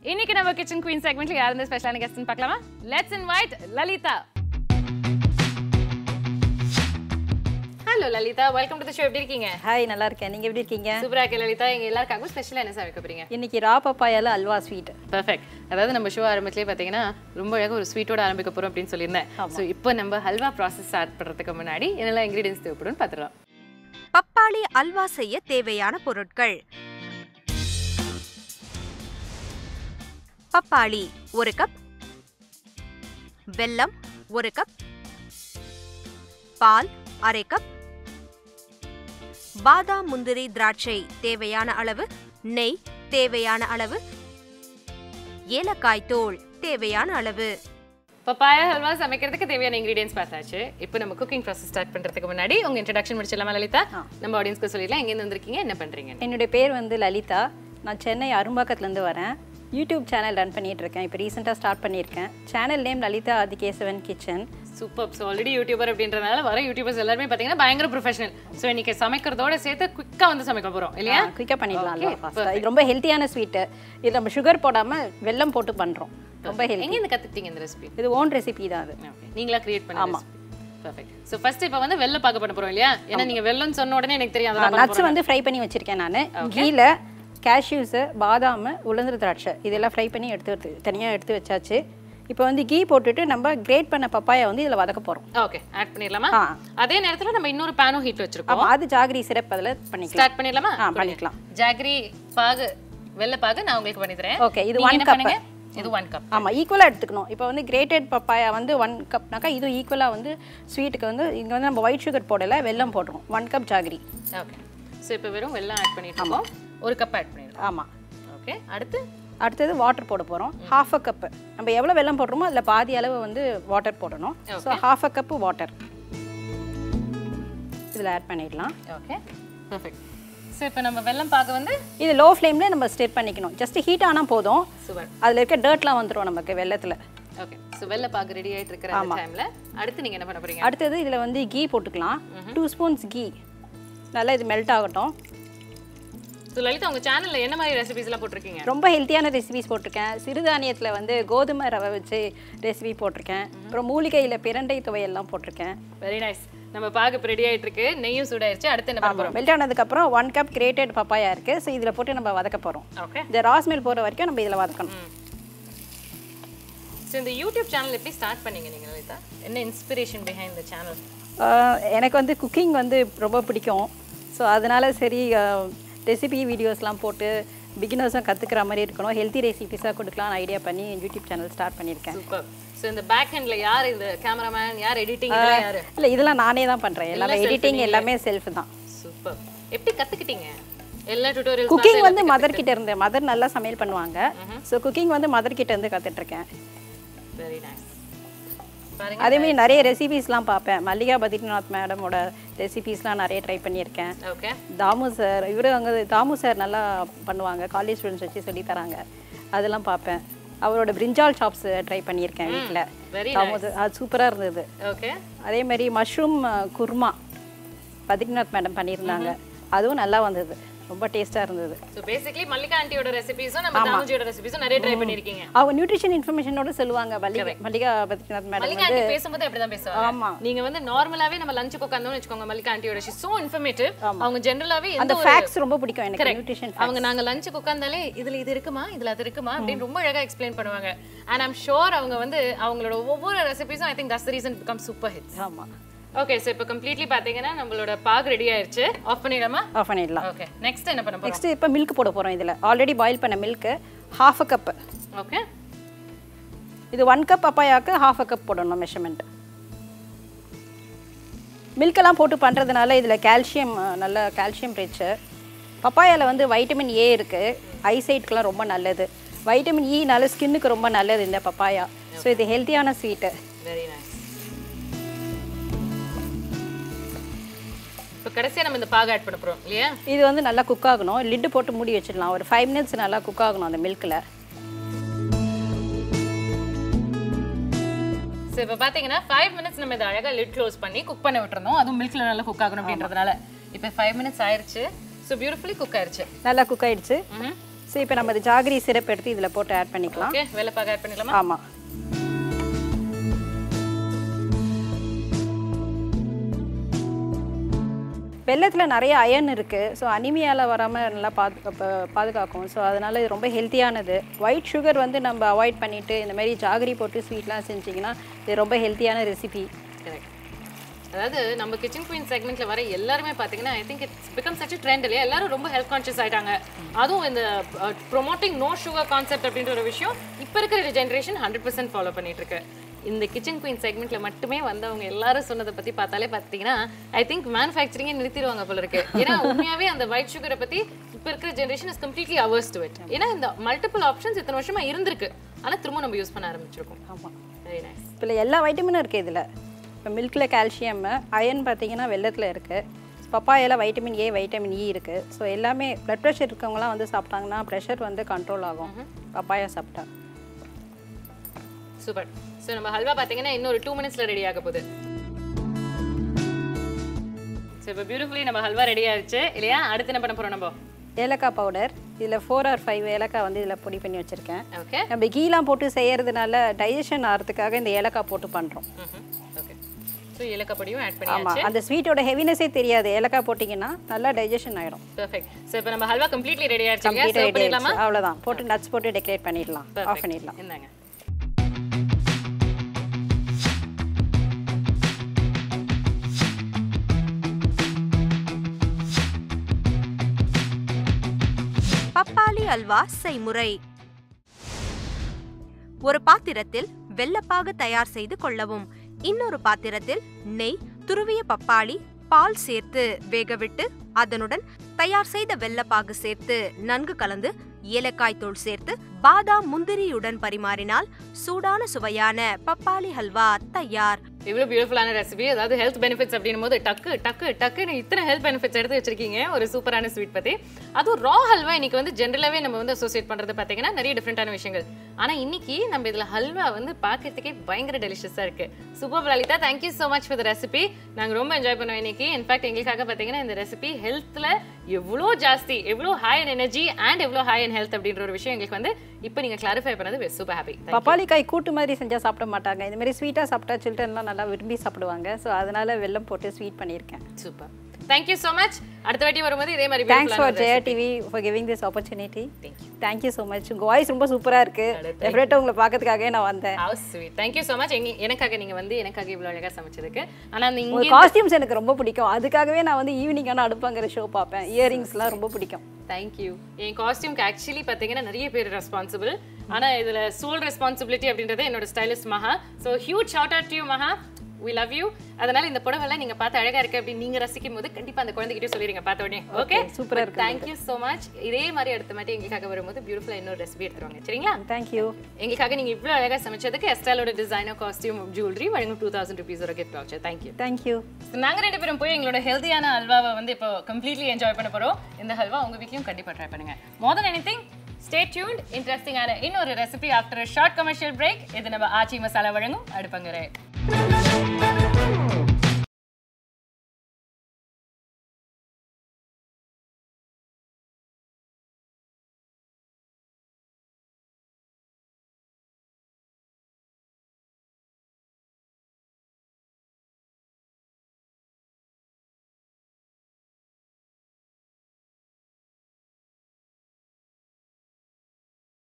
இன்னைக்கு நம்ம kitchen queen செக்மெண்ட்ல யார் இந்த ஸ்பெஷலான கெஸ்ட்னு பார்க்கலாமா let's invite Lalitha hello Lalitha welcome to the show எப்படி இருக்கீங்க ஹாய் நல்லா இருக்கேன் நீங்க எப்படி இருக்கீங்க சூப்பரா இருக்கு லலிதா எங்க எல்லாருக்காகவும் ஸ்பெஷலா என்ன சமைக்க போறீங்க இன்னைக்கு ரா பப்பாயால அல்வா ஸ்வீட் பெர்ஃபெக்ட் அதாவது நம்ம ஷோ ஆரம்பத்திலே பார்த்தீங்கன்னா ரொம்ப அழகாக ஒரு ஸ்வீட்டோட ஆரம்பிக்க போறோம் அப்படின்னு சொல்லியிருந்தேன் ஸோ இப்போ நம்ம ஹல்வா ப்ராசஸ் ஸ்டார்ட் பண்ணுறதுக்கு முன்னாடி என்னெல்லாம் இன்கிரீடியன்ஸ் தேவைப்படும்னு பார்த்துடலாம் பப்பாளி அல்வா செய்ய தேவையான பொருட்கள் பப்பாளி ஒரு கப் வெல்லம் ஒரு கப் பால் அரை கப் பாதாம் முந்திரி திராட்சை தேவையான அளவு நெய் தேவையான அளவு ஏலக்காய் தூள் தேவையான அளவு பப்பாயா ஹல்வா சமைக்கிறதுக்கு தேவையான இன்கிரீடியன்ஸ் பார்த்தாச்சு இப்போ நம்ம குக்கிங் ப்ராசஸ் ஸ்டார்ட் பண்ணுறதுக்கு முன்னாடி உங்க இன்ட்ரடக்ஷன் முடிச்சிடலாமா லலிதா நம்ம ஆடியன்ஸ்க்கு சொல்லிடலாம் எங்கேருந்து வந்திருக்கீங்க என்ன பண்றீங்க என்னுடைய பேர் வந்து லலிதா நான் சென்னை அரும்பாக்கத்துலேருந்து வரேன் யூடியூப் சேனல் ரன் பண்ணிட்டு இருக்கேன் இப்போ ரீசெண்டாக ஸ்டார்ட் பண்ணியிருக்கேன் channel name Lalitha Adikesavan kitchen super so already YouTuber அப்படின்றனால வர யூடியூபர்ஸ் எல்லாருமே பார்த்தீங்கன்னா பயங்கர ப்ரொஃபஷனல் ஸோ இன்னைக்கு சமைக்கிறதோட சேர்த்து குயிக்காக வந்து சமைக்க போகிறோம் இல்லையா குயிக்காக பண்ணிடலாம் ஃபாஸ்ட்டாக இது ரொம்ப ஹெல்த்தியான ஸ்வீட்டு இது நம்ம சுகர் போடாமல் வெல்லம் போட்டு பண்ணுறோம் ரொம்ப ஹெல்த்தி எங்கேருந்து கற்றுக்கிட்டீங்க இந்த ரெசிபி இது ஓன் ரெசிபி தான் அது ஓகே நீங்களா கிரியேட் பண்ண ஆமாம் பர்ஃபெக்ட் ஸோ ஃபர்ஸ்ட் இப்போ வந்து வெள்ளை பார்க்க பண்ண போறோம் இல்லையா ஏன்னா நீங்க வெள்ளம்னு சொன்ன உடனே எனக்கு தெரியும் அதெல்லாம் நட்ஸ் வந்து ஃப்ரை பண்ணி வச்சிருக்கேன் நான் கீழ கேஷ்யூஸு பாதாம் உளுந்து திராட்சை இதெல்லாம் ஃப்ரை பண்ணி எடுத்து எடுத்து தனியாக எடுத்து வச்சாச்சு இப்போ வந்து கீ போட்டுட்டு நம்ம கிரேட் பண்ண பப்பாயா வந்து இதில் வதக்க போகிறோம் ஓகே ஆட் பண்ணிடலாமா ஆ. அதே நேரத்துல நம்ம இன்னொரு பேனும் ஹீட் வச்சிருக்கோம் ஆமாம் அது ஜாகரி சிரப் அதில் பண்ணிக்கலாம் ஸ்டார்ட் பண்ணிடலாமா ஆ பண்ணிக்கலாம் ஜாகரி பாகு வெள்ளை பாகு நான் உங்களுக்கு பண்ணி தரேன் Okay, இது நீங்க one என்ன cup. பண்ணுங்க இது ஒன் கப் ஆமாம் ஈக்குவலாக எடுத்துக்கணும் இப்போ வந்து கிரேட்டட் பப்பாயா வந்து ஒன் கப்னாக்கா இது ஈக்குவலாக வந்து ஸ்வீட்டுக்கு வந்து இங்கே வந்து நம்ம ஒயிட் சுகர் போடலை வெல்லம் போடுறோம் one cup jaggery okay so இப்போ வெறும் வெள்ளம் ஆட் பண்ணிட்டு இருக்கோம் ஒரு கப் ஆட் பண்ணிடலாம் ஆமாம் ஓகே அடுத்து அடுத்தது வாட்டர் போட போகிறோம் ஹாஃப் அ கப்பு நம்ம எவ்வளோ வெல்லம் போடுறோமோ அதில் பாதி அளவு வந்து வாட்டர் போடணும் so half a cup water இதில் ஆட் பண்ணிடலாம் ஓகே பர்ஃபெக்ட் ஸோ இப்போ நம்ம வெள்ளம் பாகு வந்து இது லோ ஃப்ளேமில் நம்ம ஸ்டேட் பண்ணிக்கணும் ஜஸ்ட் ஹீட் ஆனால் போதும் சுவர் அதில் இருக்க டர்ட்லாம் வந்துடும் நமக்கு வெள்ளத்தில் ஓகே ஸோ வெள்ளை பாகு ரெடி ஆயிட்டு இருக்கிற அந்த டைம்ல அடுத்து நீங்க என்ன பண்ண போறீங்க அடுத்தது இதில் வந்து கீ போட்டுக்கலாம் டூ ஸ்பூன்ஸ் கீ நல்லா இது மெல்ட் ஆகட்டும் ஸோ லலிதா உங்க சேனல்ல என்ன மாதிரி ரெசிபிஸ் எல்லாம் போட்டிருக்கீங்க ரொம்ப ஹெல்த்தியான ரெசிபிஸ் போட்டிருக்கேன் சிறுதானியத்தில் வந்து கோதுமை ரவை வச்சு ரெசிபி போட்டிருக்கேன் அப்புறம் மூலிகையில் பிரண்டை துவையெல்லாம் போட்டிருக்கேன் வெரி நைஸ் நம்ம பாகு இப்போ ரெடி ஆயிட்டு இருக்கு நெய்யும் சூடாயிருச்சு அடுத்து என்ன பண்ண போறோம் மெல்ட் ஆனதுக்கப்புறம் ஒன் கப் கிரேட்டட் பப்பாயா இருக்குது ஸோ இதில் போட்டு நம்ம வதக்க போகிறோம் ஓகே இந்த ராஸ்மெல் போகிற வரைக்கும் நம்ம இதில் வதக்கணும் ஸோ இந்த யூடியூப் சேனல் எப்படி ஸ்டார்ட் பண்ணீங்க நீங்க லலிதா என்ன இன்ஸ்பிரேஷன் பிஹைண்ட் த சேனல் ஆஹ் எனக்கு வந்து குக்கிங் வந்து ரொம்ப பிடிக்கும் ஸோ அதனால சரி ரெசிபி வீடியோஸ்லாம் போட்டு பிகினர்ஸும் கற்றுக்கிற மாதிரி இருக்கணும் ஹெல்த்தி ரெசிபிஸாக கொடுக்கலாம்னு ஐடியா பண்ணி யூடியூப் சேனல் ஸ்டார்ட் பண்ணியிருக்கேன் சூப்பர் ஸோ இந்த பேக் ஹேண்ட்ல யார் இந்த கேமராமேன் யார் எடிட்டிங் இதெல்லாம் யாரு இல்லை இதெல்லாம் நானே தான் பண்ணுறேன் எல்லாமே எடிட்டிங் எல்லாமே செல்ஃப் தான் சூப்பர் எப்படி கத்துக்கிட்டீங்க எல்லா டுட்டோரியல் குக்கிங் வந்து மதர் கிட்ட இருந்து மதர் நல்லா சமையல் பண்ணுவாங்க ஸோ குக்கிங் வந்து மதர் கிட்ட இருந்து கத்துட்டு இருக்கேன் வெரி நைஸ் பாருங்க அதே மாதிரி நிறைய ரெசிபிஸ்லாம் பார்ப்பேன் மல்லிகா பத்ரிநாத் மேடமோட ரெசிபிஸ்லாம் நிறைய ட்ரை பண்ணியிருக்கேன் ஓகே தாமு சார் இவரு அங்கே தாமு சார் நல்லா பண்ணுவாங்க காலேஜ் ஸ்டூடெண்ட்ஸ் வச்சு சொல்லி தராங்க அதெல்லாம் பார்ப்பேன் அவரோட பிரிஞ்சால் ஷாப்ஸ் ட்ரை பண்ணியிருக்கேன் வீட்டில் வெரி தாமு சார் அது சூப்பராக இருந்தது ஓகே அதே மாதிரி மஷ்ரூம் குருமா பத்ரிநாத் மேடம் பண்ணியிருந்தாங்க அதுவும் நல்லா வந்தது ரொம்ப டேஸ்ட்டாக இருந்தது ஸோ பேசிக்கலி மல்லிகா ஆண்டியோட ரெசிபிஸும் நம்ம தாமுஜியோட ரெசிபிஸும் நிறைய ட்ரை பண்ணிருக்கீங்க அவங்க நியூட்ரிஷன் இன்ஃபர்மேஷனோட சொல்லுவாங்க மல்லிகா மல்லிகா பத்ரிநாத் மேடம் மல்லிகா ஆண்டி பேசும்போது அப்படிதான் பேசுவாங்க ஆமா. நீங்க வந்து நார்மலாவே நம்ம லஞ்சுக்கு உட்காந்தோம்னு வச்சுக்கோங்க மல்லிகா ஆண்டியோட ஷி சோ இன்ஃபர்மேட்டிவ் அவங்க ஜெனரலாவே அந்த எந்த ஒரு ஃபேக்ட்ஸ் ரொம்ப பிடிக்கும் எனக்கு நியூட்ரிஷன் அவங்க நாங்க லஞ்சுக்கு உட்காந்தாலே இதுல இது இருக்குமா இதுல அது இருக்குமா அப்படின்னு ரொம்ப அழகா எக்ஸ்பிளைன் பண்ணுவாங்க அண்ட் ஐம் ஷோர் அவங்க வந்து அவங்களோட ஒவ்வொரு ரெசிபிஸும் I think thus reason become super hits ஆமாம் ஓகே ஸோ இப்போ கம்ப்ளீட்லி பாத்தீங்கன்னா நம்மளோட பாக் ரெடி ஆயிருச்சு ஆஃப் பண்ணிடலாமா ஆஃப் பண்ணிடலாம் ஓகே நெக்ஸ்ட் என்ன பண்ண போறோம் நெக்ஸ்ட் இப்போ மில்க் போட போகிறோம் இதில் ஆல்ரெடி பாயில் பண்ண milk half a cup okay இது ஒன் கப் பப்பாயாக்கு ஹாஃப் அ கப் போடணும் மெஷர்மெண்ட் மில்கெல்லாம் போட்டு பண்ணுறதுனால இதில் கால்சியம் நல்ல கால்சியம் ரிச்சு பப்பாயாவில் வந்து வைட்டமின் ஏ இருக்குது ஐசைட்க்கெலாம் ரொம்ப நல்லது வைட்டமின் ஈனால ஸ்கின்னுக்கு ரொம்ப நல்லது இந்த பப்பாயா ஸோ இது ஹெல்த்தியான ஸ்வீட்டு வெரி நைஸ் இப்போ கடைசியா நம்ம இந்த பாக ஆட் பண்ண போறோம் இல்லையா இது வந்து நல்லா குக் ஆகணும் லிட்டு போட்டு மூடி வச்சிடலாம் ஒரு ஃபைவ் மினிட்ஸ் நல்லா குக் ஆகணும் அந்த மில்கில் ஸோ இப்போ பார்த்தீங்கன்னா ஃபைவ் மினிட்ஸ் நம்ம இதை அழகாக லிட் க்ளோஸ் பண்ணி குக் பண்ண விட்டுருந்தோம் அதுவும் மில்கில் நல்லா குக் ஆகணும் அப்படின்றதுனால இப்போ ஃபைவ் மினிட்ஸ் ஆயிருச்சு ஸோ பியூட்டிஃபுல்லி குக் ஆயிருச்சு நல்லா குக் ஆயிடுச்சு ம்ஹும். ஸோ இப்போ நம்ம இது ஜாகரி சிரப் எடுத்து இதில் போட்டு ஆட் பண்ணிக்கலாம் ஓகே வெள்ளப்பாக ஆட் பண்ணிடலாமா ஆமாம் வெள்ளத்தில் நிறைய அயன் இருக்குது ஸோ அனிமியாவில் வராமல் நல்லா பாது ப- பாதுகாக்கும் ஸோ அதனால் இது ரொம்ப ஹெல்த்தியானது ஒயிட் சுகர் வந்து நம்ம அவாய்ட் பண்ணிவிட்டு இந்த மாதிரி ஜாகரி போட்டு ஸ்வீட்லாம் செஞ்சிங்கன்னா இது ரொம்ப ஹெல்த்தியான ரெசிபி கரெக்ட் அதாவது நம்ம கிச்சன் குயின் செக்மெண்ட்ல வர எல்லாருமே பாத்தீங்கன்னா I think it's become such trend இல்லையா எல்லாரும் ரொம்ப ஹெல்த் கான்ஷியஸ் ஆயிட்டாங்க அதுவும் இந்த ப்ரொமோட்டிங் நோ சுகர் கான்செப்ட் அப்படின்ற ஒரு விஷயம் இப்போ இருக்கிற ஜென்ரேஷன் ஹண்ட்ரட் பர்சன்ட் ஃபாலோ பண்ணிட்டு இருக்கு இந்த கிச்சன் குயின் செக்மெண்ட்ல மட்டுமே வந்தவங்க எல்லாரும் சொன்னதை பத்தி பார்த்தாலே பார்த்தீங்கன்னா ஐ திங்க் மேனுஃபேக்சரிங்கே நிறுத்திடுவாங்க போல இருக்கு ஏன்னா உண்மையாவே அந்த ஒயிட் சுகரை பத்தி இப்போ இருக்கிற generation is completely ours to it ஏன்னா இந்த மல்டிபிள் ஆப்ஷன்ஸ் இத்தனை வருஷமா இருந்திருக்கு ஆனா திரும்ப நம்ம யூஸ் பண்ண ஆரம்பிச்சிருக்கோம் ஆமாம் வெரி நைஸ் இப்போ எல்லா வைட்டமினும் இருக்குது இதில் இப்போ மில்கில் கால்சியம் அயன் பார்த்தீங்கன்னா வெள்ளத்தில் இருக்குது பப்பாயில் வைட்டமின் ஏ வைட்டமின் இ இருக்குது ஸோ எல்லாமே ப்ளட் ப்ரெஷர் இருக்கவங்கலாம் வந்து சாப்பிட்டாங்கன்னா ப்ரெஷர் வந்து கண்ட்ரோல் ஆகும் பப்பாயா சாப்பிட்டா சூப்பர் ஸோ நம்ம ஹல்வா பார்த்தீங்கன்னா இன்னொரு டூ மினிட்ஸில் ரெடி ஆக போகுது ஸோ இப்போ பியூட்டிஃபுல்லி நம்ம ஹல்வா ரெடி ஆயிடுச்சு இல்லையா அடுத்து என்ன பண்ண போகிறோம் நம்ம ஏலக்காய் பவுடர் இதில் ஃபோர் ஆர் ஃபைவ் ஏலக்காய் வந்து இதில் பொடி பண்ணி வச்சுருக்கேன் ஓகே நம்ம கீலாம் போட்டு செய்யறதுனால டைஜஷன் ஆகிறதுக்காக இந்த ஏலக்காய் போட்டு பண்ணுறோம் ஓகே ஸோ ஏலக்காய் பொடியும் ஆட் ஆமாம் பண்ணியாச்சு அந்த ஸ்வீட்டோட ஹெவினஸே தெரியாது ஏலக்காய் போட்டிங்கன்னா நல்லா டைஜஷன் ஆகிடும் பெர்ஃபெக்ட் ஸோ இப்போ நம்ம ஹல்வா கம்ப்ளீட்லி ரெடி ஆயிடுச்சு இல்லையா கம்ப்ளீட்டாக சர்வ் ரெடி பண்ணிடலாமா ஆயிடுச்சு அவ்வளோதான் போட்டு நட்ஸ் போட்டு டெக்கரேட் பண்ணிடலாம் ஆஃப் பண்ணிடலாம் இந்தாங்க பப்பாளி அல்வா செய்முறை ஒரு பாத்திரத்தில் வெல்லப்பாகு தயார் செய்து கொள்ளவும் இன்னொரு பாத்திரத்தில் நெய் துருவிய பப்பாளி பால் சேர்த்து வேகவிட்டு அதனுடன் தயார் செய்த வெல்லப்பாகு சேர்த்து நன்கு கலந்து ஏலக்காய் தூள் சேர்த்து பாதாம் முந்திரியுடன் பரிமாறினால் சூடான சுவையான பப்பாளி ஹல்வா தயார் இவ்வளோ பியூட்டிஃபுல்லான ரெசிபி அதாவது ஹெல்த் பெனிஃபிட்ஸ் அப்படின்னும் போது டக்கு டக்கு டக்குன்னு இத்தனை ஹெல்த் பெனிஃபிட்ஸ் எடுத்து வச்சிருக்கீங்க ஒரு சூப்பரான ஸ்வீட் பற்றி அதுவும் ரா ஹல்வா இன்னைக்கு வந்து ஜென்ரலாகவே நம்ம வந்து அசோசியேட் பண்ணுறது பார்த்தீங்கன்னா நிறைய டிஃப்ரெண்டான விஷயங்கள் ஆனால் இன்னைக்கு நம்ம இதில் ஹல்வா வந்து பார்க்கறதுக்கே பயங்கர டெலிஷியஸாக இருக்கு super Lalitha thank you so much for the recipe நாங்கள் ரொம்ப என்ஜாய் பண்ணுவோம் இன்னைக்கு இன்ஃபேக்ட் எங்களுக்காக பார்த்தீங்கன்னா இந்த ரெசிபி ஹெல்த்தில் எவ்வளோ ஜாஸ்தி எவ்வளோ ஹை அண்ட் எனர்ஜி அண்ட் எவ்வளோ ஹை அண்ட் ஹெல்த் அப்படின்ற ஒரு விஷயம் எங்களுக்கு வந்து இப்போ நீங்கள் கிளாரிஃபை பண்ணது சூப்பர் ஹாப்பி பப்பாளிக்காய் கூட்டு மாதிரி செஞ்சால் சாப்பிட மாட்டாங்க இந்த மாதிரி ஸ்வீட்டாக சாப்பிட்டா சில்ட்ரன்லாம் நல்லா விரும்பி சாப்பிடுவாங்க ஸோ அதனால வெல்லம் போட்டு ஸ்வீட் பண்ணியிருக்கேன் சூப்பர் தேங்க்யூ ஸோ மச் அடுத்த வாட்டி வரும்போது இதே மாதிரி தேங்க்ஸ் beautiful ஃபார் ஆன Jaya TV for giving this opportunity Thank you. Thank you so much உங்கள் வாய்ஸ் ரொம்ப சூப்பராக இருக்குது டெஃபினட்டாக உங்களை பார்க்கறதுக்காகவே நான் வந்தேன் how sweet thank you so much எங்க எனக்காக நீங்க வந்து எனக்காக இவ்வளோ அழகா சமைச்சதுக்கு ஆனா அந்த உங்கள் இங்கே காஸ்டியூம்ஸ் எனக்கு ரொம்ப பிடிக்கும் அதுக்காகவே நான் வந்து ஈவினிங்கான அடுப்பாங்கிற ஷோ பார்ப்பேன் இயரிங்ஸ்லாம் ரொம்ப பிடிக்கும் தேங்க்யூ என் காஸ்டியூம்க்கு ஆக்சுவலி பார்த்தீங்கன்னா நிறைய பேர் ரெஸ்பான்சிபிள் ஆனா இதுல சோல் ரெஸ்பான்சிபிலிட்டி அப்படின்றது என்னோட stylist Maha so huge shout out you Maha we love you அதனால இந்த புடவெல்லாம் நீங்க பார்த்து அழகா இருக்கு அப்படின்னு நீங்க ரசிக்கும் போது கண்டிப்பா அந்த குழந்தைகிட்டே சொல்லிடுங்க பார்த்த உடனே ஓகே சூப்பரா இருக்கு தேங்க்யூ ஸோ மச் இதே மாதிரி அடுத்த மாதிரி எங்களுக்காக வரும்போது பியூட்டிஃபுல்லா இன்னொரு ரெசிபி எடுத்துருவாங்க சரிங்களா தேங்க்யூ எங்களுக்காக நீங்க இவ்வளவு அழகா சமைச்சதுக்கு எஸ்டாலோட டிசைனர் காஸ்டியூம் ஜுவல்லரி வழங்கும் டூ தௌசண்ட் ருபீஸோட கிஃப்ட் வச்சு தேங்க்யூ தேங்க்யூ நாங்க ரெண்டு பேரும் போய் எங்களோட ஹெல்தியான அல்வாவை வந்து இப்போ கம்ப்ளீட்லி என்ஜாய் பண்ண போறோம் இந்த ஹல்வா உங்க வீட்லயும் கண்டிப்பா ட்ரை பண்ணுங்க more then anything stay tuned இன்ட்ரெஸ்டிங்கான இன்னொரு recipe after short commercial break இது நம்ம ஆச்சி மசாலா வழங்கும் அடுப்பங்கரை